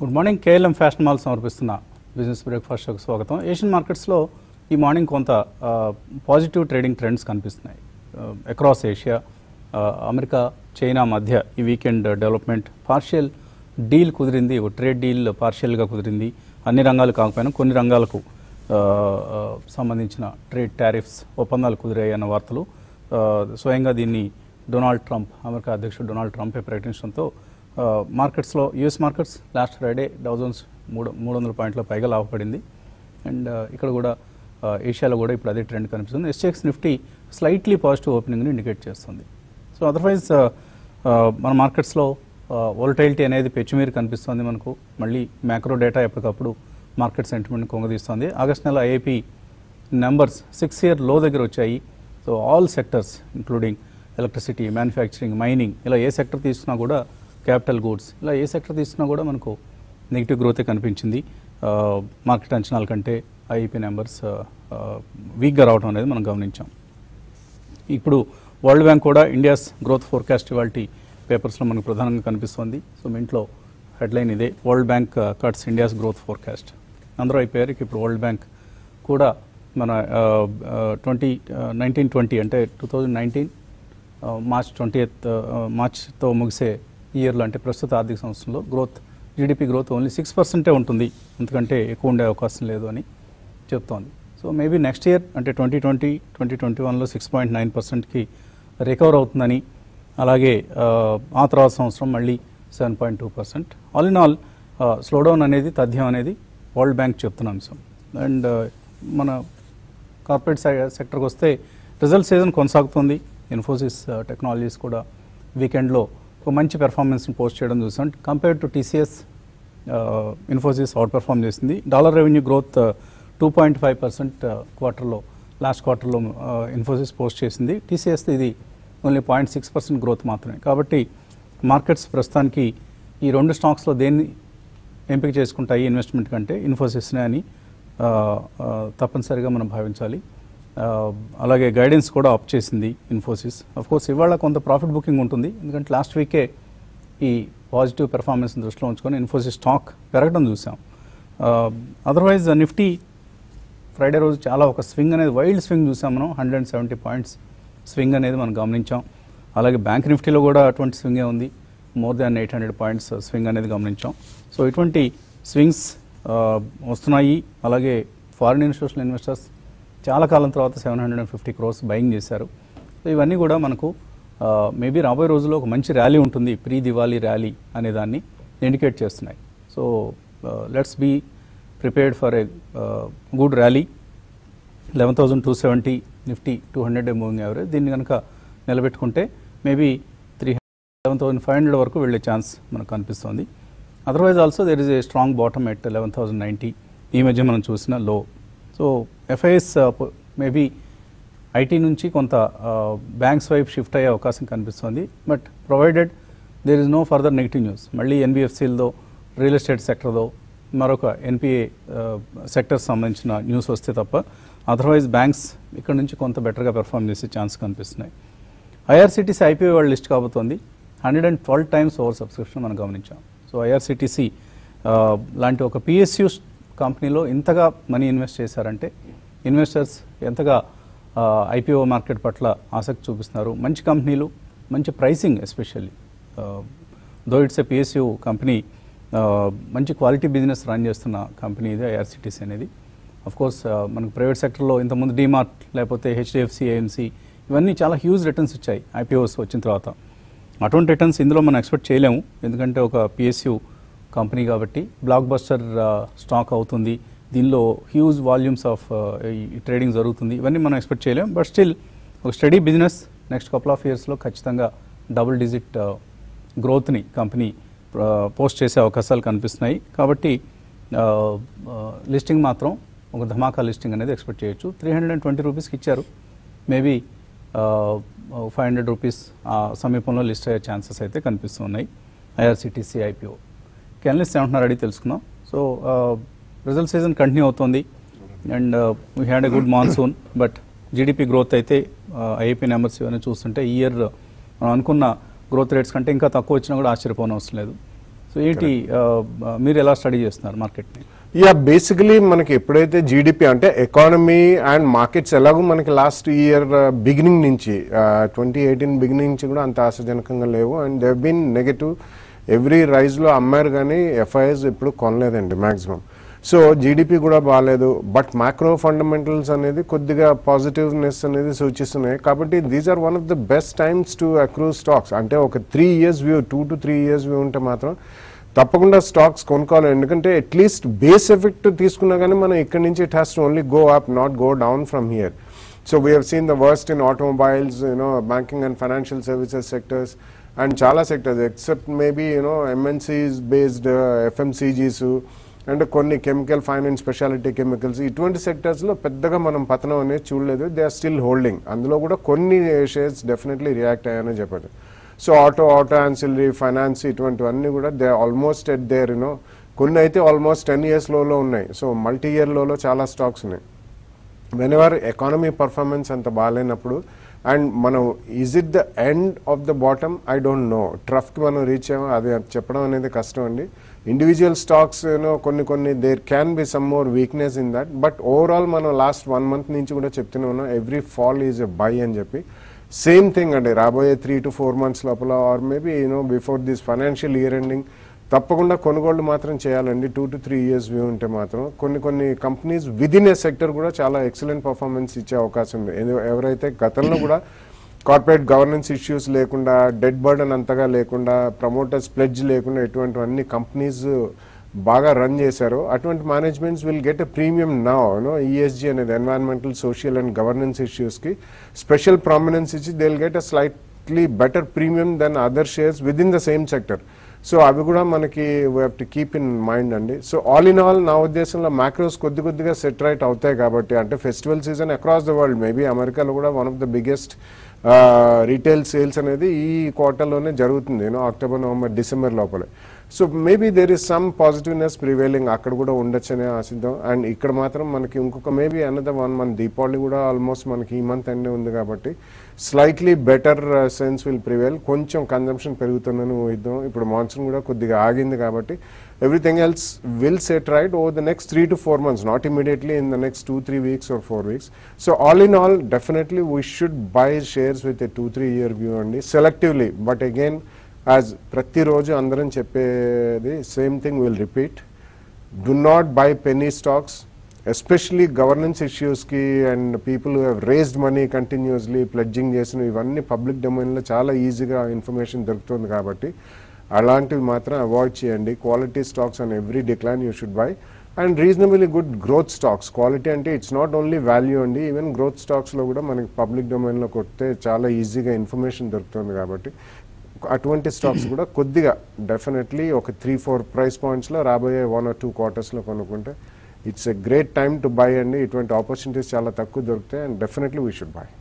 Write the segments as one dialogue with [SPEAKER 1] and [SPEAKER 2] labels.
[SPEAKER 1] Good morning KLM fashion mall సమర్పిస్తున్న business breakfast షోకి స్వాగతం ఏషియన్ మార్కెట్స్లో ఈ మార్నింగ్ కొంత పాజిటివ్ ట్రేడింగ్ ట్రెండ్స్ కనిపిస్తున్నాయి అక్రాస్ ఏషియా అమెరికా చైనా మధ్య ఈ వీకెండ్ డెవలప్మెంట్ పార్షియల్ డీల్ కుదిరింది ఒక ట్రేడ్ డీల్ పార్షియల్గా కుదిరింది అన్ని రంగాలు కాకపోయినా కొన్ని రంగాలకు ఆ, ఆ, సంబంధించిన ట్రేడ్ టారిఫ్స్ ఒప్పందాలు కుదిరాయి అన్న వార్తలు ఆ, స్వయంగా దీన్ని డొనాల్డ్ ట్రంప్ అమెరికా అధ్యక్షుడు డొనాల్డ్ ట్రంపే ప్రకటించడంతో ఆ, మార్కెట్స్లో US markets last Friday Dow Jones మూడు మూడు వందల పాయింట్ల పైగా లాభపడింది అండ్ ఆ, ఇక్కడ కూడా ఆ, ఏషియాలో కూడా ఇప్పుడు అదే ట్రెండ్ కనిపిస్తుంది ఎస్టెక్స్ నిఫ్టీ స్లైట్లీ పాజిటివ్ ఓపెనింగ్ని ఇండికేట్ చేస్తుంది సో అదర్వైజ్ మన మార్కెట్స్లో వోలటైలిటీ అనేది పెచ్చుమీరు కనిపిస్తుంది మనకు మళ్ళీ మ్యాక్రో డేటా ఎప్పటికప్పుడు మార్కెట్ సెంటిమెంట్ కొంగదీస్తుంది ఆగస్ట్ నెల ఐఐపి నెంబర్స్ సిక్స్ ఇయర్ లో దగ్గర వచ్చాయి so all sectors including electricity manufacturing mining ఇలా ఏ సెక్టర్ తీసుకున్నా కూడా క్యాపిటల్ గూడ్స్ ఇలా ఏ సెక్టర్ తీసుకున్నా కూడా మనకు నెగిటివ్ గ్రోతే కనిపించింది ఆ, మార్కెట్ అంచనాల కంటే ఐఐపి నెంబర్స్ వీక్గా రావడం అనేది మనం గమనించాం ఇప్పుడు వరల్డ్ బ్యాంక్ కూడా ఇండియాస్ గ్రోత్ ఫోర్కాస్ట్ ఇవాళ పేపర్స్లో మనకు ప్రధానంగా కనిపిస్తుంది సో మీ ఇంట్లో హెడ్లైన్ ఇదే world bank cuts India's growth forecast అందరూ అయిపోయారు ఇక ఇప్పుడు వరల్డ్ బ్యాంక్ కూడా మన ట్వంటీ నైన్టీన్ ట్వంటీ అంటే two thousand nineteen March twenty eighth మార్చ్తో ముగిసే ఇయర్లో అంటే ప్రస్తుత ఆర్థిక సంవత్సరంలో growth GDP growth only six పర్సెంటే ఉంటుంది ఎందుకంటే ఎక్కువ ఉండే అవకాశం లేదు అని చెప్తోంది సో మేబీ నెక్స్ట్ ఇయర్ అంటే ట్వంటీ ట్వంటీ ట్వంటీ ట్వంటీ వన్లో సిక్స్ పాయింట్ నైన్ పర్సెంట్కి రికవర్ అవుతుందని అలాగే ఆ, ఆ తర్వాత సంవత్సరం మళ్ళీ seven point two percent all in all slowdown అనేది తథ్యం అనేది వరల్డ్ బ్యాంక్ చెప్తున్న అంశం అండ్ మన కార్పొరేట్ సెక్టర్కి వస్తే రిజల్ట్ సీజన్ కొనసాగుతుంది ఇన్ఫోసిస్ టెక్నాలజీస్ కూడా వీకెండ్లో ఒక మంచి పెర్ఫార్మెన్స్ని పోస్ట్ చేయడం చూసాం compare to TCS Infosys outperform చేసింది dollar revenue growth two point five percent క్వార్టర్లో లాస్ట్ క్వార్టర్లో ఇన్ఫోసిస్ పోస్ట్ చేసింది టీసీఎస్ ఇది only point six percent growth మాత్రమే కాబట్టి మార్కెట్స్ ప్రస్తుతానికి ఈ రెండు స్టాక్స్లో దేన్ని ఎంపిక చేసుకుంటాయి ఇన్వెస్ట్మెంట్ కంటే ఇన్ఫోసిస్నే అని ఆ, ఆ, తప్పనిసరిగా మనం భావించాలి ఆ, అలాగే గైడెన్స్ కూడా అప్ చేసింది ఇన్ఫోసిస్ అఫ్ కోర్స్ ఇవాళ కొంత ప్రాఫిట్ బుకింగ్ ఉంటుంది ఎందుకంటే లాస్ట్ వీకే ఈ పాజిటివ్ పెర్ఫార్మెన్స్ దృష్టిలో ఉంచుకొని ఇన్ఫోసిస్ స్టాక్ పెరగడం చూసాం అదర్వైజ్ నిఫ్టీ ఫ్రైడే రోజు చాలా ఒక స్వింగ్ అనేది వైల్డ్ స్వింగ్ చూసాం మనం hundred and seventy points swing అనేది మనం గమనించాం అలాగే బ్యాంక్ నిఫ్టీలో కూడా అటువంటి స్వింగే ఉంది more than eight hundred points swing అనేది గమనించాం సో ఇటువంటి స్వింగ్స్ వస్తున్నాయి అలాగే ఫారిన్ ఇన్స్టిట్యూషనల్ ఇన్వెస్టర్స్ చాలా కాలం తర్వాత seven hundred and fifty crores buying చేశారు సో ఇవన్నీ కూడా మనకు మేబీ రాబోయే రోజుల్లో ఒక మంచి ర్యాలీ ఉంటుంది ప్రీ దివాళీ ర్యాలీ అనే దాన్ని ఇండికేట్ చేస్తున్నాయి so let's be prepared for a good rally eleven thousand two seventy Nifty two hundred moving average దీన్ని కనుక నిలబెట్టుకుంటే maybe three eleven thousand five hundred వరకు వెళ్ళే ఛాన్స్ మనకు కనిపిస్తుంది otherwise also there is a strong bottom at eleven thousand ninety ఈ మధ్య మనం చూసిన లో సో ఎఫ్ఐఎస్ మేబీ ఐటీ నుంచి కొంత బ్యాంక్స్ వైపు షిఫ్ట్ అయ్యే అవకాశం కనిపిస్తుంది but provided there is no further negative news మళ్ళీ ఎన్బిఎఫ్సిలదో రియల్ ఎస్టేట్ సెక్టర్దో మరొక ఎన్పిఏ సెక్టర్స్ సంబంధించిన న్యూస్ వస్తే తప్ప అదర్వైజ్ బ్యాంక్స్ ఇక్కడ నుంచి కొంత బెటర్గా పెర్ఫామ్ చేసే ఛాన్స్ కనిపిస్తున్నాయి ఐఆర్సిటీసీ ఐపీఓ వాళ్ళు లిస్ట్ కాబోతోంది hundred and twelve times over subscription మనం గమనించాం సో ఐఆర్సిటీసీ లాంటి ఒక పిఎస్యు కంపెనీలో ఇంతగా మనీ ఇన్వెస్ట్ చేశారంటే ఇన్వెస్టర్స్ ఎంతగా ఐపీఓ మార్కెట్ పట్ల ఆసక్తి చూపిస్తున్నారు మంచి కంపెనీలు మంచి pricing especially though it's a PSU company మంచి క్వాలిటీ బిజినెస్ రన్ చేస్తున్న కంపెనీ ఇది ఐఆర్సిటీసీ అనేది అఫ్ కోర్స్ మనకు ప్రైవేట్ సెక్టర్లో ఇంతకుముందు డీమార్ట్ లేకపోతే హెచ్డిఎఫ్సి ఏఎంసీ ఇవన్నీ చాలా హ్యూజ్ రిటర్న్స్ ఇచ్చాయి ఐపీఓస్ వచ్చిన తర్వాత అటువంటి రిటర్న్స్ ఇందులో మనం ఎక్స్పెక్ట్ చేయలేము ఎందుకంటే ఒక పిఎస్యు కంపెనీ కాబట్టి బ్లాక్ బస్టర్ స్టాక్ అవుతుంది దీనిలో హ్యూజ్ వాల్యూమ్స్ ఆఫ్ ఈ ట్రేడింగ్ జరుగుతుంది ఇవన్నీ మనం ఎక్స్పెక్ట్ చేయలేం బట్ స్టిల్ ఒక steady business next couple of ఇయర్స్లో ఖచ్చితంగా డబుల్ డిజిట్ గ్రోత్ని కంపెనీ పోస్ట్ చేసే అవకాశాలు కనిపిస్తున్నాయి కాబట్టి లిస్టింగ్ మాత్రం ఒక ధమాకా లిస్టింగ్ అనేది ఎక్స్పెక్ట్ చేయొచ్చు త్రీ హండ్రెడ్ అండ్ ట్వంటీ రూపీస్కి ఇచ్చారు మేబీ ఫైవ్ హండ్రెడ్ రూపీస్ ఆ సమీపంలో లిస్ట్ అయ్యే ఛాన్సెస్ అయితే కనిపిస్తున్నాయి ఐఆర్సిటీసీ ఐపీఓ కెనలిస్ట్ ఏమంటున్నారు అడిగి తెలుసుకుందాం సో రిజల్ట్ సీజన్ కంటిన్యూ అవుతుంది and we had a good monsoon but GDP growth అయితే ఐఐపీ నెంబర్స్ ఇవన్నీ చూస్తుంటే ఈ ఇయర్ మనం అనుకున్న గ్రోత్ రేట్స్ కంటే ఇంకా తక్కువ వచ్చినా కూడా ఆశ్చర్యపోనవసరం లేదు సో ఏంటి ఆ, మీరు ఎలా స్టడీ చేస్తున్నారు మార్కెట్ని
[SPEAKER 2] యా బేసికలీ మనకి ఎప్పుడైతే జీడిపి అంటే ఎకానమీ అండ్ మార్కెట్స్ ఎలాగో మనకి లాస్ట్ ఇయర్ బిగినింగ్ నుంచి ట్వంటీ ఎయిటీన్ బిగినింగ్ నుంచి కూడా అంత ఆశాజనకంగా లేవు and they've been negative every రైజ్లో అమ్మారు కానీ ఎఫ్ఐఎస్ ఇప్పుడు కొనలేదండి మ్యాక్సిమం సో జీడిపి కూడా బాగాలేదు బట్ మ్యాక్రో ఫండమెంటల్స్ అనేది కొద్దిగా పాజిటివ్నెస్ అనేది సూచిస్తున్నాయి కాబట్టి these are one of the best times to accrue stocks అంటే ఒక three years view two to three years view ఉంటే మాత్రం తప్పకుండా స్టాక్స్ కొనుక్కోవాలి ఎందుకంటే అట్లీస్ట్ బేస్ ఎఫెక్ట్ తీసుకున్నా కానీ మనం ఇక్కడ నుంచి it has to only go up not go down from here so we have seen the worst in automobiles you know banking and financial services sectors and చాలా sectors except maybe you know MNCs based FMCGs and కొన్ని chemical finance specialty chemicals ఇటువంటి సెక్టర్స్లో పెద్దగా మనం పతనం అనేది చూడలేదు they are still holding అందులో కూడా కొన్ని షేర్స్ డెఫినెట్లీ రియాక్ట్ అయ్యాయని చెప్పారు so auto auto ancillary finance ఇటువంటివన్నీ కూడా they almost at there you know కొన్ని అయితే ఆల్మోస్ట్ టెన్ ఇయర్స్ లోలో ఉన్నాయి సో మల్టీ ఇయర్ లోలో చాలా స్టాక్స్ ఉన్నాయి వెనెవర్ ఎకానమీ పర్ఫార్మెన్స్ అంత బాగాలేనప్పుడు అండ్ మనం is it the end of the bottom I don't know ట్రఫ్కి మనం రీచ్ అయ్యాము అది చెప్పడం అనేది కష్టం అండి ఇండివిజువల్ స్టాక్స్ యూనో కొన్ని కొన్ని there can be some more weakness in that but overall మనం లాస్ట్ వన్ మంత్ నుంచి కూడా చెప్తూనే ఉన్నాం every fall is a buy అని చెప్పి సేమ్ థింగ్ అండి రాబోయే త్రీ టు ఫోర్ మంత్స్ లోపల or maybe you know before this financial year ending తప్పకుండా కొనుగోళ్లు మాత్రం చేయాలండి two to three years view ఉంటే మాత్రం కొన్ని కొన్ని కంపెనీస్ విదిన్ ఏ సెక్టర్ కూడా చాలా ఎక్సలెంట్ పర్ఫార్మెన్స్ ఇచ్చే అవకాశం ఉంది ఎందు- ఎవరైతే గతంలో కూడా కార్పొరేట్ గవర్నెన్స్ ఇష్యూస్ లేకుండా డెడ్ బర్డన్ అంతగా లేకుండా ప్రమోటర్స్ ప్లెడ్జ్ లేకుండా ఇటువంటివన్నీ కంపెనీస్ బాగా రన్ చేశారో అటువంటి managements will get a premium నా నో ఈఎస్జీ అనేది ఎన్వైరన్మెంటల్ సోషల్ అండ్ గవర్నెన్స్ ఇష్యూస్కి స్పెషల్ ప్రామినెన్స్ ఇచ్చి they will get a slightly better premium than other shares with in the same sector so అవి కూడా మనకి we have to keep in mind అండి so all in all నా ఉద్దేశంలో macros కొద్ది కొద్దిగా సెట్ రైట్ అవుతాయి కాబట్టి అంటే festival season across the world maybe అమెరికాలో కూడా one of the biggest retail sales అనేది ఈ క్వార్టర్లోనే జరుగుతుంది యూనో అక్టోబర్ నవంబర్ డిసెంబర్ లోపలే so maybe there is some positiveness prevailing అక్కడ కూడా ఉండొచ్చనే ఆశిద్దాం అండ్ ఇక్కడ మాత్రం మనకి ఇంకొక maybe another one month Deepavali కూడా ఆల్మోస్ట్ మనకి ఈ మంత్ ఎండ్ ఉంది కాబట్టి slightly better sense will prevail కొంచెం కన్జంప్షన్ పెరుగుతుందని ఊహిద్దాం ఇప్పుడు మాన్సూన్ కూడా కొద్దిగా ఆగింది కాబట్టి everything else will set right over the next three to four months not immediately in the next two three weeks or four weeks so all in all definitely we should buy shares with a two three year view అండి selectively but again as ప్రతిరోజు అందరం చెప్పేది same thing will repeat do not buy penny stocks especially governance ఇష్యూస్కి and people have raised money continuously pledging చేసిన ఇవన్నీ public డొమైన్లో చాలా ఈజీగా ఇన్ఫర్మేషన్ దొరుకుతుంది కాబట్టి అలాంటివి మాత్రం అవాయిడ్ చేయండి quality stocks and every decline you should buy and reasonably good growth stocks quality అంటే ఇట్స్ నాట్ ఓన్లీ వాల్యూ అండి ఈవెన్ గ్రోత్ స్టాక్స్లో కూడా మనకి పబ్లిక్ డొమైన్లో కొడితే చాలా ఈజీగా ఇన్ఫర్మేషన్ దొరుకుతుంది కాబట్టి అటువంటి స్టాక్స్ కూడా కొద్దిగా డెఫినెట్లీ ఒక త్రీ ఫోర్ ప్రైస్ పాయింట్స్లో రాబోయే వన్ ఆర్ టూ క్వార్టర్స్లో కొనుక్కుంటే it's a great time to buy అండి ఇటువంటి ఆపర్చునిటీస్ చాలా తక్కువ దొరుకుతాయి and definitely we should buy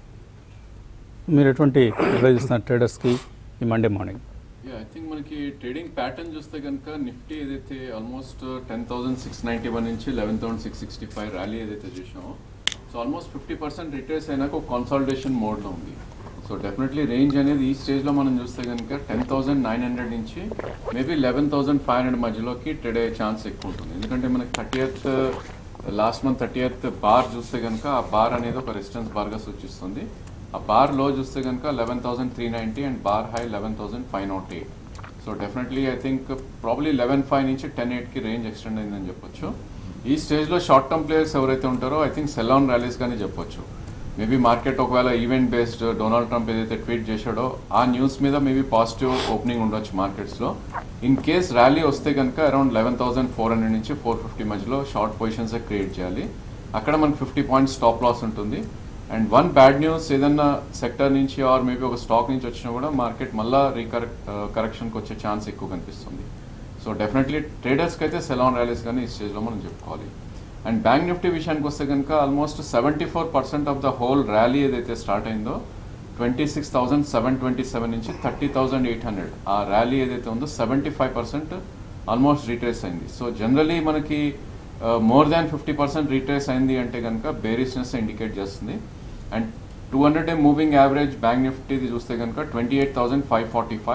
[SPEAKER 1] మీరు ఎటువంటి అడ్వైజ్ ఇస్తున్నారు ట్రేడర్స్కి ఈ Monday morning
[SPEAKER 3] ya I think మనకి ట్రేడింగ్ ప్యాటర్న్ చూస్తే కనుక నిఫ్టీ ఏదైతే almost ten thousand six ninety one నుంచి eleven thousand six sixty five rally ఏదైతే చూసామో so almost fifty percent retrace అయినాక ఒక కన్సాలిడేషన్ మోడ్లో ఉంది సో డెఫినెట్లీ రేంజ్ అనేది ఈ స్టేజ్లో మనం చూస్తే కనుక టెన్ థౌసండ్ నైన్ హండ్రెడ్ నుంచి maybe eleven thousand five hundred మధ్యలోకి ట్రేడ్ అయ్యే ఛాన్స్ ఎక్కువ ఉంటుంది ఎందుకంటే మనకి thirtieth last month thirtieth bar చూస్తే కనుక ఆ బార్ అనేది ఒక రెసిస్టెన్స్ బార్గా సూచిస్తుంది ఆ బార్ లో చూస్తే కనుక eleven thousand three ninety and bar high eleven thousand five not eight so definitely I think probably eleven five నుంచి టెన్ ఎయిట్కి రేంజ్ ఎక్స్టెండ్ అయిందని చెప్పొచ్చు ఈ స్టేజ్లో షార్ట్ టర్మ్ ప్లేయర్స్ ఎవరైతే ఉంటారో I think sell on rallies కానీ చెప్పొచ్చు మేబీ మార్కెట్ ఒకవేళ ఈవెంట్ బేస్డ్ డొనాల్డ్ ట్రంప్ ఏదైతే ట్వీట్ చేశాడో ఆ న్యూస్ మీద మేబీ పాజిటివ్ ఓపెనింగ్ ఉండొచ్చు మార్కెట్స్లో ఇన్ కేస్ ర్యాలీ వస్తే కనుక around eleven thousand four hundred నుంచి ఫోర్ ఫిఫ్టీ మధ్యలో షార్ట్ పొజిషన్స్ క్రియేట్ చేయాలి అక్కడ మనకి ఫిఫ్టీ పాయింట్స్ స్టాప్ లాస్ ఉంటుంది అండ్ వన్ బ్యాడ్ న్యూస్ ఏదన్నా సెక్టర్ నుంచి ఆర్ మేబీ ఒక స్టాక్ నుంచి వచ్చినా కూడా మార్కెట్ మళ్ళా రీకరెక్ట్ కరెక్షన్కి వచ్చే ఛాన్స్ ఎక్కువ కనిపిస్తుంది సో డెఫినెట్లీ ట్రేడర్స్కి అయితే సెలాన్ ర్యాలీస్ కానీ ఈ స్టేజ్లో మనం చెప్పుకోవాలి అండ్ బ్యాంక్ నిఫ్టీ విషయానికి వస్తే కనుక almost seventy four percent of the whole rally ఏదైతే స్టార్ట్ అయిందో twenty six thousand seven twenty seven నుంచి థర్టీ థౌసండ్ ఎయిట్ హండ్రెడ్ ఆ ర్యాలీ ఏదైతే ఉందో seventy five percent almost retrace అయింది సో జనరలీ మనకి more than fifty percent retrace అయింది అంటే కనుక బేరిస్నెస్ ఇండికేట్ చేస్తుంది and two hundred day moving average bank నిఫ్టీది చూస్తే కనుక twenty eight thousand five forty five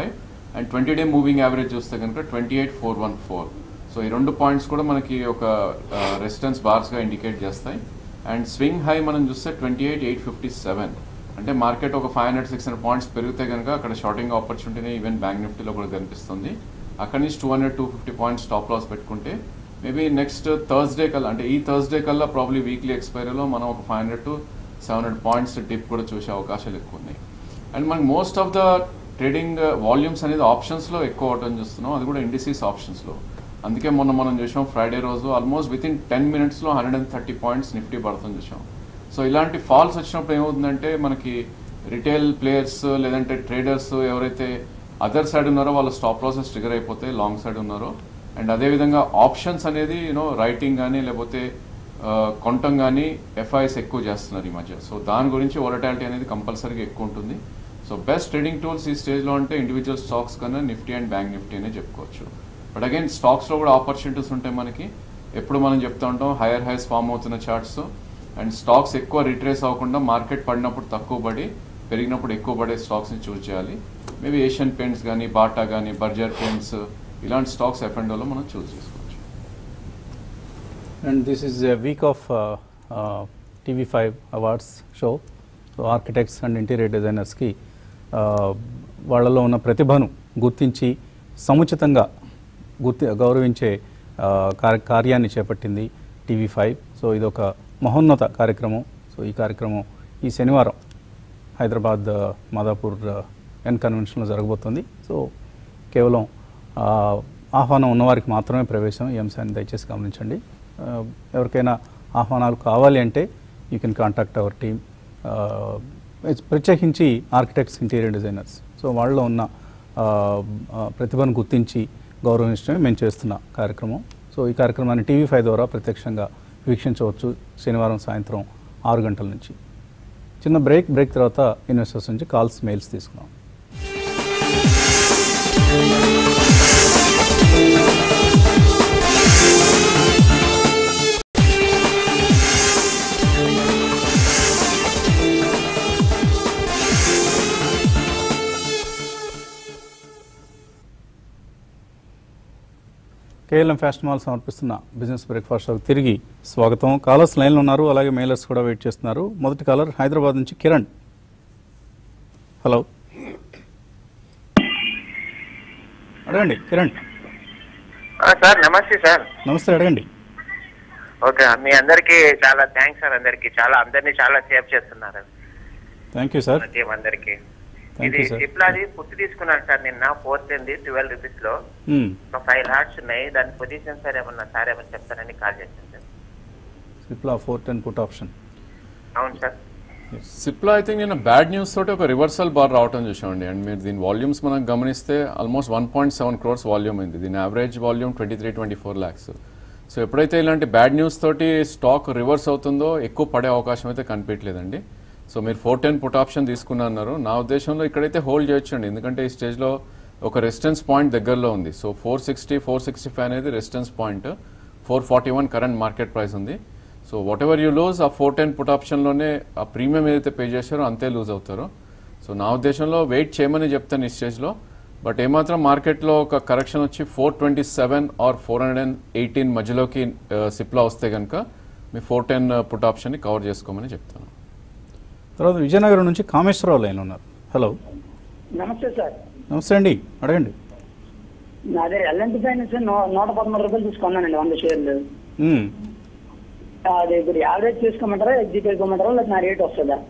[SPEAKER 3] and twenty day moving average చూస్తే కనుక twenty eight four one four so ఈ రెండు పాయింట్స్ కూడా మనకి ఒక రెసిస్టెన్స్ బార్స్గా ఇండికేట్ చేస్తాయి అండ్ స్వింగ్ హై మనం చూస్తే twenty eight eight fifty seven అంటే మార్కెట్ ఒక five hundred six hundred points పెరిగితే కనుక అక్కడ షార్టింగ్ ఆపర్చునిటీని ఈవెన్ బ్యాంక్ నిఫ్టీలో కూడా కనిపిస్తుంది అక్కడి నుంచి two hundred two fifty points stop loss పెట్టుకుంటే మేబీ నెక్స్ట్ థర్స్డే కల్లా అంటే ఈ థర్స్డే కల్లా ప్రాబ్లీ వీక్లీ ఎక్స్పైరీలో మనం ఒక five hundred to seven hundred points dip కూడా చూసే అవకాశాలు ఎక్కువ ఉన్నాయి అండ్ మనకి most of the trading volumes అనేది ఆప్షన్స్లో ఎక్కువ అవటం చూస్తున్నాం అది కూడా ఇండిసీస్ ఆప్షన్స్లో అందుకే మొన్న మనం చూసాం ఫ్రైడే రోజు ఆల్మోస్ట్ విత్ ఇన్ టెన్ మినిట్స్లో hundred and thirty points Nifty పడుతుంది చూసాం సో ఇలాంటి ఫాల్స్ వచ్చినప్పుడు ఏమవుతుందంటే మనకి రిటైల్ ప్లేయర్స్ లేదంటే ట్రేడర్స్ ఎవరైతే అదర్ సైడ్ ఉన్నారో వాళ్ళ స్టాప్ లాసెస్ ట్రిగర్ అయిపోతే లాంగ్ సైడ్ ఉన్నారో అండ్ అదేవిధంగా ఆప్షన్స్ అనేది యూనో రైటింగ్ కానీ లేకపోతే ఆ, కొనటం కానీ ఎఫ్ఐఎస్ ఎక్కువ చేస్తున్నారు ఈ మధ్య సో దాని గురించి వొలటాలిటీ అనేది కంపల్సరీగా ఎక్కువ ఉంటుంది సో బెస్ట్ ట్రేడింగ్ టూల్స్ ఈ స్టేజ్లో అంటే ఇండివిజువల్ స్టాక్స్ కన్నా నిఫ్టీ అండ్ బ్యాంక్ నిఫ్టీ అనే చెప్పుకోవచ్చు బట్ అగైన్ స్టాక్స్లో కూడా ఆపర్చునిటీస్ ఉంటాయి మనకి ఎప్పుడు మనం చెప్తూ ఉంటాం హైయర్ హైస్ ఫామ్ అవుతున్న చార్ట్స్ అండ్ స్టాక్స్ ఎక్కువ రిట్రేస్ అవ్వకుండా మార్కెట్ పడినప్పుడు తక్కువ పడి పెరిగినప్పుడు ఎక్కువ పడే స్టాక్స్ని చూస్ చేయాలి మేబీ ఏషియన్ పెయింట్స్ కానీ బాటా కానీ బర్జర్ పెయింట్స్ ఇలాంటి స్టాక్స్ ఎఫ్ అండ్ మనం చూస్ చేసుకోవచ్చు
[SPEAKER 1] And this is a week of uh, uh, TV5 awards show. So architects and interior డిజైనర్స్కి వాళ్ళలో ఉన్న ప్రతిభను గుర్తించి సముచితంగా గుర్తి గౌరవించే ఆ, కార్య కార్యాన్ని చేపట్టింది టీవీ ఫైవ్ సో ఇది ఒక మహోన్నత కార్యక్రమం సో ఈ కార్యక్రమం ఈ శనివారం హైదరాబాద్ ఆ, మాదాపూర్ ఆ, ఎన్ కన్వెన్షన్లో జరగబోతుంది సో కేవలం ఆ, ఆహ్వానం ఉన్నవారికి మాత్రమే ప్రవేశం ఈ అంశాన్ని దయచేసి గమనించండి ఆ, ఎవరికైనా ఆహ్వానాలు కావాలి అంటే you can contact our team ప్రత్యేకించి ఆర్కిటెక్ట్స్ ఇంటీరియర్ డిజైనర్స్ సో వాళ్ళలో ఉన్న ఆ, ఆ, ప్రతిభను గుర్తించి గౌరవించడమే మేము చేస్తున్న కార్యక్రమం సో ఈ కార్యక్రమాన్ని టీవీ ఫైవ్ ద్వారా ప్రత్యక్షంగా వీక్షించవచ్చు శనివారం సాయంత్రం ఆరు గంటల నుంచి చిన్న బ్రేక్ బ్రేక్ తర్వాత ఇన్వెస్టర్స్ నుంచి కాల్స్ మెయిల్స్ తీసుకున్నాం కేఎల్ఎం ఫ్యాషన్ మాల్ సమర్పిస్తున్న బిజినెస్ బ్రేక్ఫాస్ట్ షోకి తిరిగి స్వాగతం కాలర్స్ లైన్లో ఉన్నారు అలాగే మెయిలర్స్ కూడా వెయిట్ చేస్తున్నారు మొదటి కాలర్ హైదరాబాద్ నుంచి కిరణ్ హలో అడగండి కిరణ్
[SPEAKER 4] ఆ, సార్ నమస్తే సార్
[SPEAKER 1] నమస్తే అడగండి
[SPEAKER 4] ఓకే మీ అందరికి చాలా థ్యాంక్స్ సార్ అందరికి చాలా అందరినీ చాలా సేవ్ చేస్తున్నారు
[SPEAKER 1] థ్యాంక్ యూ సార్
[SPEAKER 4] టీం అందరికి
[SPEAKER 1] Thank
[SPEAKER 4] ఇది
[SPEAKER 1] you, sir.
[SPEAKER 4] సిప్లాది పుట్టి తీసుకున్నాను సార్ నిన్న ఫోర్త్ ఉంది ట్వెల్వ్ రూపీస్ లో ఒక ఫైవ్ లాట్స్ ఉన్నాయి దాని పొజిషన్ సార్ ఏమన్నా సార్ ఏమన్నా చెప్తారని కాల్ చేశాను sir
[SPEAKER 1] Cipla four ten put option
[SPEAKER 4] అవును సార్
[SPEAKER 3] సిప్లా ఐ థింక్ నేను బ్యాడ్ న్యూస్ తోటి ఒక రివర్సల్ బార్ రావటం చూసామండి అండ్ మీరు దీని వాల్యూమ్స్ మనం గమనిస్తే almost one point seven crores volume అయింది దీని average volume twenty three twenty four lakhs so ఎప్పుడైతే ఇలాంటి బ్యాడ్ న్యూస్ తోటి స్టాక్ రివర్స్ అవుతుందో ఎక్కువ పడే అవకాశం అయితే కనిపించలేదండి సో మీరు ఫోర్ టెన్ పుట్ ఆప్షన్ తీసుకున్నారు నా ఉద్దేశంలో ఇక్కడైతే హోల్డ్ చేయొచ్చండి ఎందుకంటే ఈ స్టేజ్లో ఒక రెసిస్టెన్స్ పాయింట్ దగ్గరలో ఉంది so four sixty four sixty five అనేది resistance point four forty one current market price ఉంది so whatever you lose ఆ ఫోర్ టెన్ పుట్ ఆప్షన్లోనే ఆ ప్రీమియం ఏదైతే పే చేశారో అంతే లూజ్ అవుతారు సో నా ఉద్దేశంలో వెయిట్ చేయమని చెప్తాను ఈ స్టేజ్లో బట్ ఏమాత్రం మార్కెట్లో ఒక కరెక్షన్ వచ్చి four twenty seven or four hundred and eighteen మధ్యలోకి సిప్లా వస్తే కనుక మీ ఫోర్ టెన్ పుట్ ఆప్షన్ని కవర్ చేసుకోమని చెప్తాను
[SPEAKER 1] తర్వాత విజయనగరం నుంచి కామేశ్వరరావు లైన్లో ఉన్నారు హలో
[SPEAKER 5] నమస్తే సార్
[SPEAKER 1] నమస్తే అండి అడగండి
[SPEAKER 5] అదే ఎల్ఎన్టీ ఫైనాన్స్ నూ- నూట పదమూడు రూపాయలు తీసుకున్నానండి వంద షేర్లు
[SPEAKER 1] మ్మ్.
[SPEAKER 5] అది ఇప్పుడు యావరేజ్ తీసుకోమంటారా ఎగ్జిట్ తీసుకోమంటారా లేదా నా రేట్ వస్తుందా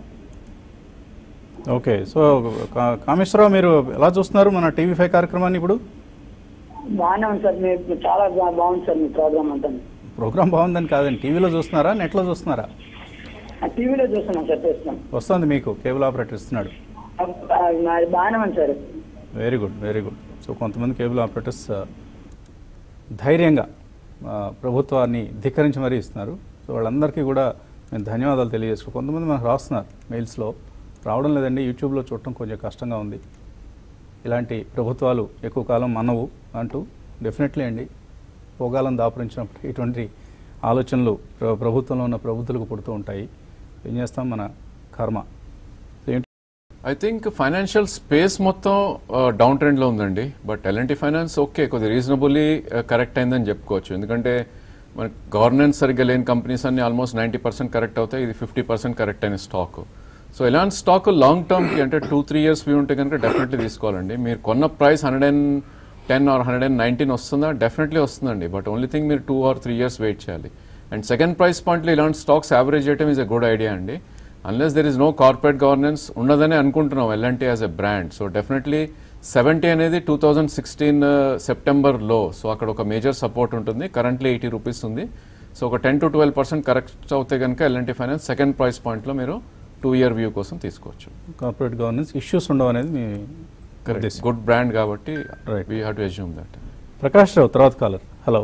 [SPEAKER 1] ఓకే సో కా- కామేశ్వరరావు మీరు ఎలా చూస్తున్నారు మన టీవీ ఫైవ్ కార్యక్రమాన్ని ఇప్పుడు
[SPEAKER 5] బాగానే ఉంది సార్ మీరు చాలా బా- బాగుంది సార్ మీ ప్రోగ్రామ్ అంతా
[SPEAKER 1] ప్రోగ్రామ్ బాగుందని కాదండి టీవీలో చూస్తున్నారా నెట్లో చూస్తున్నారా
[SPEAKER 5] టీవీలో చూస్తున్నాం సార్ చూస్తున్నాం
[SPEAKER 1] వస్తుంది మీకు కేబుల్ ఆపరేటర్ ఇస్తున్నాడు
[SPEAKER 5] అది బాగానే ఉంది sir
[SPEAKER 1] very good very good so కొంతమంది కేబుల్ ఆపరేటర్స్ ఆ, ధైర్యంగా ఆ, ప్రభుత్వాన్ని ధిక్కరించి మరీ ఇస్తున్నారు సో వాళ్ళందరికీ కూడా నేను ధన్యవాదాలు తెలియజేసుకో కొంతమంది మనకు రాస్తున్నారు మెయిల్స్లో రావడం లేదండి యూట్యూబ్లో చూడటం కొంచెం కష్టంగా ఉంది ఇలాంటి ప్రభుత్వాలు ఎక్కువ కాలం మనవు అంటూ డెఫినెట్లీ అండి పోగాలం దాపురించినప్పుడు ఇటువంటి ఆలోచనలు ప్ర- ప్రభుత్వంలో ఉన్న ప్రభుత్వాలకు పుడుతూ ఉంటాయి ఏం చేస్తాం మన కర్మ సో ఏంటి
[SPEAKER 3] ఐ థింక్ ఫైనాన్షియల్ స్పేస్ మొత్తం డౌన్ ట్రెండ్ లో ఉందండి బట్ ఎల్ఎన్టీ ఫైనాన్స్ ఓకే కొద్దిగా రీజనబుల్లీ కరెక్ట్ అయిందని చెప్పుకోవచ్చు ఎందుకంటే మన గవర్నెన్స్ సరిగ్గా లేని కంపెనీస్ అన్ని ఆల్మోస్ట్ నైంటీ పర్సెంట్ కరెక్ట్ అవుతాయి ఇది ఫిఫ్టీ పర్సెంట్ కరెక్ట్ అయిన స్టాక్ సో ఇలాంటి స్టాక్ లాంగ్ టర్మ్కి అంటే టూ త్రీ ఇయర్స్ వ్యూ ఉంటే కనుక డెఫినెట్లీ తీసుకోవాలండి మీరు కొన్న price hundred and ten or hundred and nineteen వస్తుందా డెఫినెట్లీ వస్తుందండి బట్ ఓన్లీ థింగ్ మీరు two or three years wait చేయాలి అండ్ సెకండ్ ప్రైస్ పాయింట్లో ఇలాంటి స్టాక్స్ యావరేజ్ చేయడం ఈజ్ ఎ గుడ్ ఐడియా అండి unless there is no corporate governance ఉండదని అనుకుంటున్నాం L&T as a brand so definitely seventy అనేది టూ థౌజండ్ సిక్స్టీన్ సెప్టెంబర్లో సో అక్కడ ఒక మేజర్ సపోర్ట్ ఉంటుంది కరెంట్లీ ఎయిటీ రూపీస్ ఉంది సో ఒక ten to twelve percent correct అవుతే కనుక ఎల్ఎన్టీ ఫైనాన్స్ సెకండ్ ప్రైస్ పాయింట్లో మీరు టూ ఇయర్ వ్యూ కోసం తీసుకోవచ్చు
[SPEAKER 1] కార్పొరేట్ గవర్నెన్స్ ఇష్యూస్ ఉండవు అనేది మీ ఉద్దేశం
[SPEAKER 3] గుడ్ బ్రాండ్ కాబట్టి
[SPEAKER 1] Right.
[SPEAKER 3] We have to assume that
[SPEAKER 1] Prakash Rao తర్వాత కాలర్ హలో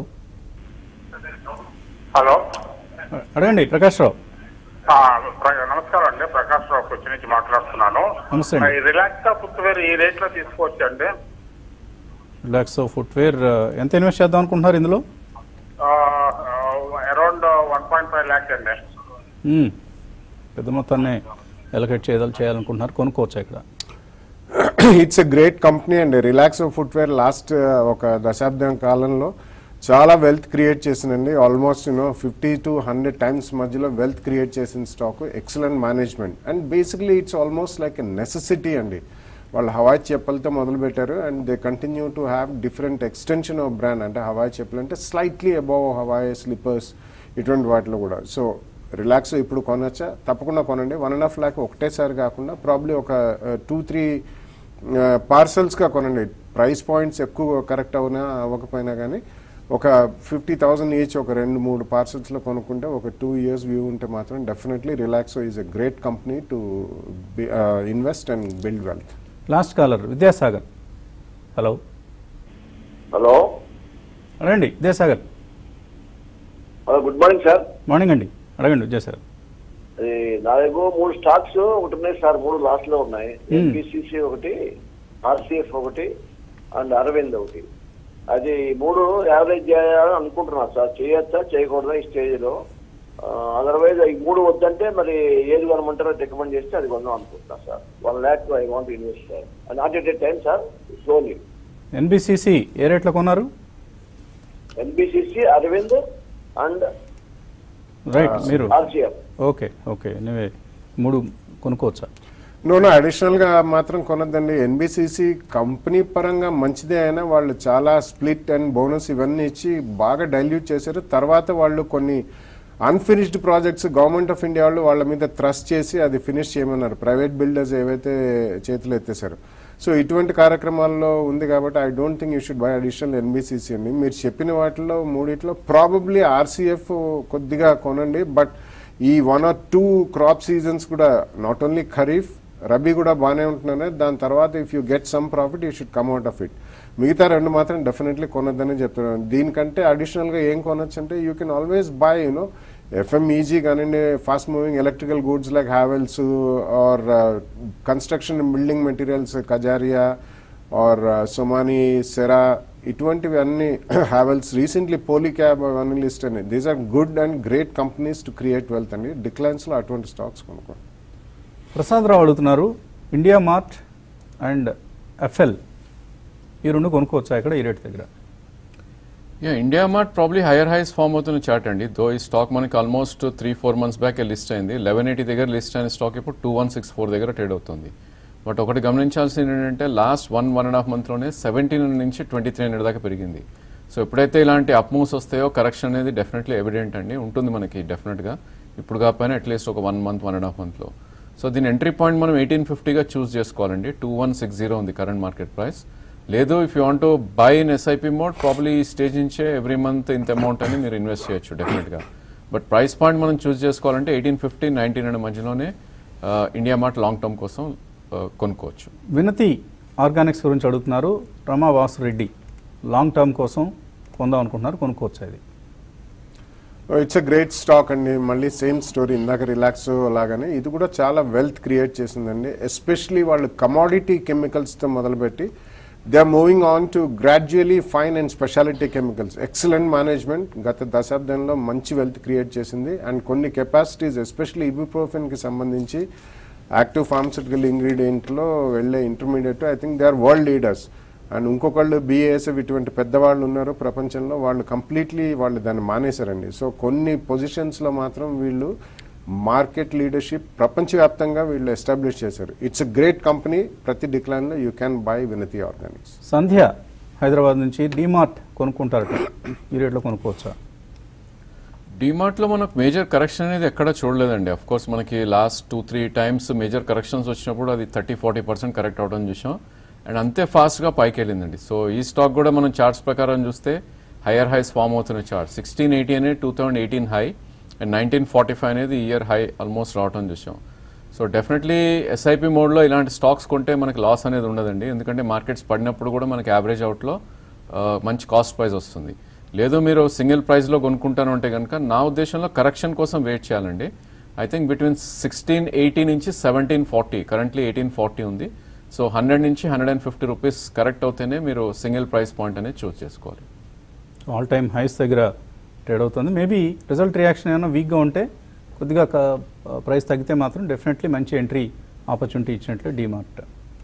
[SPEAKER 6] హలో
[SPEAKER 1] అడగండి ప్రకాష్ రావు
[SPEAKER 6] ఆ, ప్ర- నమస్కారం అండి ప్రకాష్ రావు కొచ్చి నుంచి మాట్లాడుతున్నాను
[SPEAKER 1] నమస్తే అండి.
[SPEAKER 6] ఈ రిలాక్స్ ఫుట్వేర్ ఈ రేట్ లో తీసుకోవచ్చు అండి
[SPEAKER 1] రిలాక్స్ ఫుట్వేర్ ఎంత ఇన్వెస్ట్ చేద్దాం అనుకుంటున్నారు ఇందులో
[SPEAKER 6] around one point five lakhs అండి
[SPEAKER 1] మ్మ్. పెద్ద మొత్తాన్ని ఎలకేట్ చేయదాలు చేయాలనుకుంటున్నారు కొనుక్కోవచ్చా ఇక్కడ
[SPEAKER 2] ఇట్స్ ఎ గ్రేట్ కంపెనీ అండి రిలాక్స్ ఫుట్వేర్ లాస్ట్ ఒక దశాబ్దం కాలంలో చాలా వెల్త్ క్రియేట్ చేసిందండి almost you know fifty to hundred times మధ్యలో వెల్త్ క్రియేట్ చేసిన stock excellent management and basically it's almost like a necessity అండి వాళ్ళు హవాయి చెప్పులతో మొదలు పెట్టారు and they continue to have different extension of brand అంటే హవాయి చెప్పులు అంటే స్లైట్లీ అబౌవ్ హవాయి స్లిప్పర్స్ ఇటువంటి వాటిలో కూడా సో రిలాక్స్ ఇప్పుడు కొనొచ్చా తప్పకుండా కొనండి వన్ అండ్ హాఫ్ ల్యాక్ ఒకటేసారి కాకుండా ప్రాబ్లీ ఒక టూ త్రీ పార్సల్స్గా కొనండి ప్రైస్ పాయింట్స్ ఎక్కువ కరెక్ట్ అవునా అవ్వకపోయినా కానీ ఒక ఫిఫ్టీ థౌసండ్ ఈచ్ ఒక రెండు మూడు పార్సల్స్లో కొనుక్కుంటే ఒక టూ ఇయర్స్ వ్యూ ఉంటే మాత్రం definitely Relaxo is a great company to invest and build wealth
[SPEAKER 1] last caller Vidyasagar hello
[SPEAKER 7] hello
[SPEAKER 1] అడగండి Vidyasagar
[SPEAKER 7] hello good morning sir
[SPEAKER 1] morning అండి అడగండి విద్యాసాగర్
[SPEAKER 7] అది నా దగ్గర మూడు స్టాక్స్ ఒకటి ఉన్నాయి సార్ మూడు లాస్ట్ లో ఉన్నాయి ఎన్పిసిసి ఒకటి ఆర్సిఎఫ్ ఒకటి అండ్ అరవింద్ ఒకటి అది మూడు యావరేజ్ చేయాలని అనుకుంటున్నా సార్ చేయొచ్చా చేయకూడదా ఈ స్టేజ్ లో అదర్వైజ్ ఈ మూడు వద్దంటే మరి ఏది కొనమంటారో రికమెండ్ చేస్తే అది కొందాం అనుకుంటున్నా sir one lakh I want invest sir not at a time sir slowly
[SPEAKER 1] NBCC a రేట్లో కొన్నారు
[SPEAKER 7] ఎన్బిసిసి అరవింద్ అండ్
[SPEAKER 1] రైట్ మీరు
[SPEAKER 7] ఆర్సిఎఫ్
[SPEAKER 1] ఓకే ఓకే నువ్వే మూడు కొనుక్కోవచ్చా
[SPEAKER 2] నూనె అడిషనల్గా మాత్రం కొనద్దండి ఎన్బిసిసి కంపెనీ పరంగా మంచిదే అయినా వాళ్ళు చాలా స్ప్లిట్ అండ్ బోనస్ ఇవన్నీ ఇచ్చి బాగా డైల్యూట్ చేశారు తర్వాత వాళ్ళు కొన్ని unfinished projects government of India వాళ్ళు వాళ్ళ మీద థ్రస్ట్ చేసి అది ఫినిష్ చేయమన్నారు ప్రైవేట్ బిల్డర్స్ ఏవైతే చేతులు ఎత్తేసారు సో ఇటువంటి కార్యక్రమాల్లో ఉంది కాబట్టి I don't think you should buy additional NBCC అండి మీరు చెప్పిన వాటిలో మూడిట్లో ప్రాబబ్లీ ఆర్సీఎఫ్ కొద్దిగా కొనండి బట్ ఈ one or two crop seasons కూడా నాట్ ఓన్లీ ఖరీఫ్ రబీ కూడా బాగానే ఉంటున్నాయి దాని తర్వాత if you get some profit you should come out of it మిగతా రెండు మాత్రం డెఫినెట్లీ కొనొద్దని చెప్తున్నాను దీనికంటే అడిషనల్గా ఏం కొనొచ్చు అంటే you can always buy you know FMEG కానివ్వండి fast moving electrical goods like Havells or construction building materials Kajaria or Somany Cera ఇటువంటివి అన్ని హ్యావెల్స్ రీసెంట్లీ పోలీ క్యాబ్ అవన్నీ లిస్ట్ అని these are good and great companies to create wealth అండి డిక్లైన్స్లో అటువంటి స్టాక్స్ కొనుక్కోండి
[SPEAKER 1] ప్రసాదరావు అడుగుతున్నారు ఇండియా మార్ట్ అండ్ ఎఫ్ఎల్ ఈ రెండు కొనుక్కోవచ్చా ఇక్కడ ఈ రేట్ దగ్గర
[SPEAKER 3] యా IndiaMART probably higher highs form అవుతున్న చార్ట్ అండి దో ఈ స్టాక్ మనకి almost three four months back list అయింది లెవెన్ ఎయిటీ దగ్గర లిస్ట్ అయిన స్టాక్ ఇప్పుడు టూ వన్ సిక్స్ ఫోర్ దగ్గర ట్రేడ్ అవుతుంది బట్ ఒకటి గమనించాల్సింది ఏంటంటే last one one and half మంత్లోనే సెవెంటీన్ నుంచి ట్వంటీ త్రీ హండ్రెడ్ దాకా పెరిగింది సో ఎప్పుడైతే ఇలాంటి అప్ మూవ్స్ వస్తాయో కరెక్షన్ అనేది డెఫినెట్లీ ఎవిడెంట్ అండి ఉంటుంది మనకి డెఫినెట్గా ఇప్పుడు కాకపోయినా అట్లీస్ట్ ఒక one month one and half మంత్లో సో దీని ఎంట్రీ పాయింట్ మనం ఎయిటీన్ ఫిఫ్టీగా చూస్ చేసుకోవాలండి టూ వన్ సిక్స్ జీరో ఉంది కరెంట్ మార్కెట్ ప్రైస్ లేదు if you want to buy in SIP mode probably ఈ స్టేజ్ నుంచే ఎవ్రీ మంత్ ఇంత అమౌంట్ అని మీరు ఇన్వెస్ట్ చేయొచ్చు డెఫినెట్గా బట్ ప్రైస్ పాయింట్ మనం చూస్ చేసుకోవాలంటే ఎయిటీన్ ఫిఫ్టీ నైన్టీన్ హండ్రెడ్ మధ్యలోనే ఇండియా మార్ట్ లాంగ్ టర్మ్ కోసం ఆ, కొనుక్కోవచ్చు
[SPEAKER 1] వినతి ఆర్గానిక్స్ గురించి అడుగుతున్నారు రమా వాసు రెడ్డి లాంగ్ టర్మ్ కోసం కొందాం అనుకుంటున్నారు కొనుక్కోవచ్చా ఇది
[SPEAKER 2] ఇట్స్ ఎ గ్రేట్ స్టాక్ అండి మళ్ళీ సేమ్ స్టోరీ ఇందాక రిలాక్స్ లాగానే ఇది కూడా చాలా వెల్త్ క్రియేట్ చేసిందండి ఎస్పెషలీ వాళ్ళు కమాడిటీ కెమికల్స్తో మొదలుపెట్టి they are moving on to gradually fine and speciality chemicals excellent management గత దశాబ్దంలో మంచి వెల్త్ క్రియేట్ చేసింది అండ్ కొన్ని కెపాసిటీస్ ఎస్పెషల్లీ ఇబుప్రోఫెన్కి సంబంధించి యాక్టివ్ ఫార్మసిటికల్ ఇంగ్రీడియంట్లో వెళ్ళే intermediate I think they are world leaders and ఇంకొకళ్ళు బీఏఎస్ఎఫ్ ఇటువంటి పెద్దవాళ్ళు ఉన్నారు ప్రపంచంలో వాళ్ళు కంప్లీట్లీ వాళ్ళు దాన్ని మానేశారండి సో కొన్ని పొజిషన్స్లో మాత్రం వీళ్ళు మార్కెట్ లీడర్షిప్ ప్రపంచవ్యాప్తంగా వీళ్ళు ఎస్టాబ్లిష్ చేశారు ఇట్స్ అ గ్రేట్ కంపెనీ ప్రతి డిక్లైన్లో you can buy Vinati organics
[SPEAKER 1] Sandhya Hyderabad నుంచి డీమార్ట్ కొనుక్కుంటారట ఈ రేట్లో కొనుక్కోవచ్చా
[SPEAKER 3] డిమార్ట్లో మనకు మేజర్ కరెక్షన్ అనేది ఎక్కడ చూడలేదండి అఫ్ కోర్స్ మనకి last two three times major corrections వచ్చినప్పుడు అది థర్టీ ఫార్టీ పర్సెంట్ కరెక్ట్ అవడం చూసాం అండ్ అంతే ఫాస్ట్గా పైకి వెళ్ళిందండి సో ఈ స్టాక్ కూడా మనం చార్ట్స్ ప్రకారం చూస్తే హయ్యర్ హైస్ ఫామ్ అవుతున్న చార్ట్ సిక్స్టీన్ ఎయిటీ అనేది two thousand eighteen high and nineteen forty five అనేది ఇయర్ హై ఆల్మోస్ట్ రావడం చూసాం సో డెఫినెట్లీ ఎస్ఐపి మోడ్లో ఇలాంటి స్టాక్స్ కొంటే మనకి లాస్ అనేది ఉండదండి ఎందుకంటే మార్కెట్స్ పడినప్పుడు కూడా మనకి యావరేజ్ అవుట్లో మంచి కాస్ట్ ప్రైస్ వస్తుంది లేదు మీరు సింగిల్ ప్రైస్లో కొనుక్కుంటాను అంటే కనుక నా ఉద్దేశంలో కరెక్షన్ కోసం వెయిట్ చేయాలండి I think between sixteen eighty నుంచి seventeen forty currently eighteen forty ఉంది సో హండ్రెడ్ నుంచి hundred and fifty rupees correct అవుతేనే మీరు సింగిల్ ప్రైస్ పాయింట్ అనేది చూస్ చేసుకోవాలి
[SPEAKER 1] ఆల్ టైమ్ హైస్ దగ్గర ట్రేడ్ అవుతుంది మేబీ రిజల్ట్ రియాక్షన్ ఏమైనా వీక్గా ఉంటే కొద్దిగా ప్రైస్ తగ్గితే మాత్రం డెఫినెట్లీ మంచి ఎంట్రీ ఆపర్చునిటీ ఇచ్చినట్లు డీమార్ట్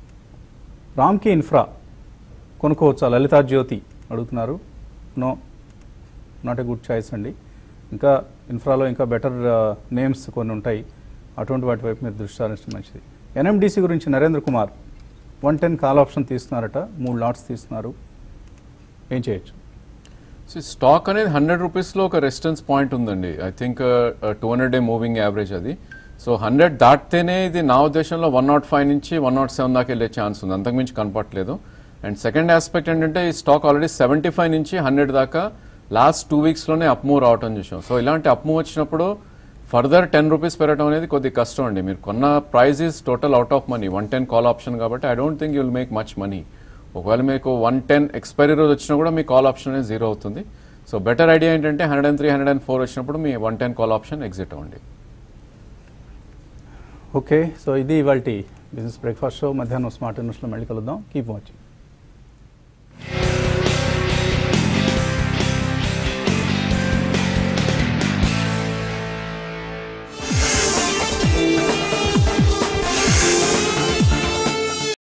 [SPEAKER 1] రామ్కి ఇన్ఫ్రా కొనుక్కోవచ్చా లలితా జ్యోతి అడుగుతున్నారు no not a good choice అండి ఇంకా ఇన్ఫ్రాలో ఇంకా బెటర్ నేమ్స్ కొన్ని ఉంటాయి అటువంటి వాటి వైపు మీరు దృష్టి సారించడం మంచిది ఎన్ఎండిసి గురించి Narendra Kumar one ten call option తీస్తున్నారట మూడు లాట్స్ తీస్తున్నారు ఏం చేయొచ్చు
[SPEAKER 3] సో ఈ స్టాక్ అనేది హండ్రెడ్ రూపీస్లో ఒక రెసిస్టెన్స్ పాయింట్ ఉందండి I think two hundred day moving average అది సో హండ్రెడ్ దాటితేనే ఇది నా ఉద్దేశంలో వన్ నాట్ ఫైవ్ నుంచి వన్ నాట్ సెవెన్ దాకా వెళ్ళే ఛాన్స్ ఉంది అంతకుమించి కనపట్లేదు అండ్ సెకండ్ ఆస్పెక్ట్ ఏంటంటే ఈ స్టాక్ ఆల్రెడీ సెవెంటీ ఫైవ్ నుంచి హండ్రెడ్ దాకా లాస్ట్ టూ వీక్స్లోనే అప్ మూవ్ రావటం చూసాం సో ఇలాంటి అప్ మూవ్ వచ్చినప్పుడు ఫర్దర్ టెన్ రూపీస్ పెరగడం అనేది కొద్దిగా కష్టం అండి మీరు కొన్న price is total out of money one ten call option కాబట్టి I don't think you will make much money ఒకవేళ మీకు వన్ టెన్ ఎక్స్పైరీ రోజు వచ్చినా కూడా మీ కాల్ ఆప్షన్ అనేది జీరో అవుతుంది సో బెటర్ ఐడియా ఏంటంటే hundred and three hundred and four వచ్చినప్పుడు మీ one ten call option exit అవ్వండి
[SPEAKER 1] ఓకే సో ఇది ఇవాళ బిజినెస్ బ్రేక్ఫాస్ట్ షో మధ్యాహ్నం స్మార్ట్ న్యూస్లో మళ్ళీ కలుద్దాం కీప్ వాచింగ్